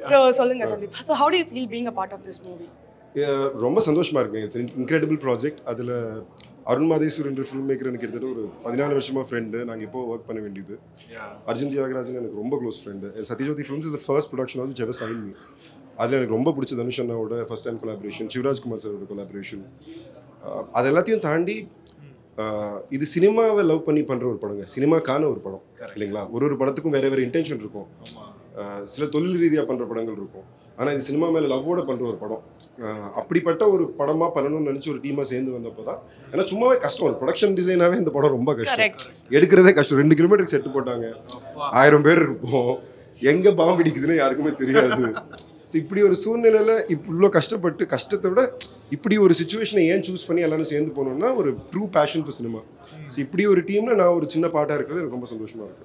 so சொல்லுங்க Sandeep so how do you feel being a part of this movie ah ரொம்ப சந்தோஷமா இருக்கு it's incredible project அதில் அருண் மாதேஸ்வர் என்ற ஃபில்ம் மேக்கர் எனக்கு கிட்டத்தட்ட ஒரு பதினாலு வருஷமா ஃப்ரெண்டு நாங்கள் இப்போ ஒர்க் பண்ண வேண்டியது அர்ஜுன் தியாகராஜன் எனக்கு ரொம்ப close friend Sathyajothi films is the first production of ஜெவ சைன் மீ அதில் எனக்கு ரொம்ப பிடிச்ச தனுஷ் அண்ணாவோட first time collaboration Shivaraj Kumar சாரோட கொலாபரேஷன் அது எல்லாத்தையும் தாண்டி அஹ், இது சினிமாவை லவ் பண்ணி பண்ணுற ஒரு படங்க சினிமாக்கான ஒரு படம் இல்லைங்களா ஒரு ஒரு படத்துக்கும் வேற வேற இன்டென்ஷன் இருக்கும் அஹ், சில தொழில் ரீதியாக பண்ணுற படங்கள் இருக்கும் ஆனால் இது சினிமா மேலே லவ்வோட பண்ணுற ஒரு படம் அஹ், அப்படிப்பட்ட ஒரு படமாக பண்ணணும்னு நினச்சி ஒரு டீமாக சேர்ந்து வந்தப்போ தான் ஏன்னா சும்மாவே கஷ்டம் ஒரு ப்ரொடக்ஷன் டிசைனாகவே இந்த படம் ரொம்ப கஷ்டம் கரெக்ட் எடுக்கிறதே கஷ்டம் ரெண்டு கிலோமீட்டருக்கு செட்டு போட்டாங்க ஆயிரம் பேர் இருப்போம் எங்கே பாம்பு அடிக்குதுன்னு யாருக்குமே தெரியாது ஸோ இப்படி ஒரு சூழ்நிலையில் இப்போ இவ்வளோ கஷ்டப்பட்டு கஷ்டத்தை விட இப்படி ஒரு சுச்சுவேஷனை ஏன் சூஸ் பண்ணி எல்லாரும் சேர்ந்து போகணும்னா ஒரு true passion for cinema so இப்படி ஒரு டீமில் நான் ஒரு சின்ன பாட்டாக இருக்கிறது எனக்கு ரொம்ப சந்தோஷமாக இருக்கு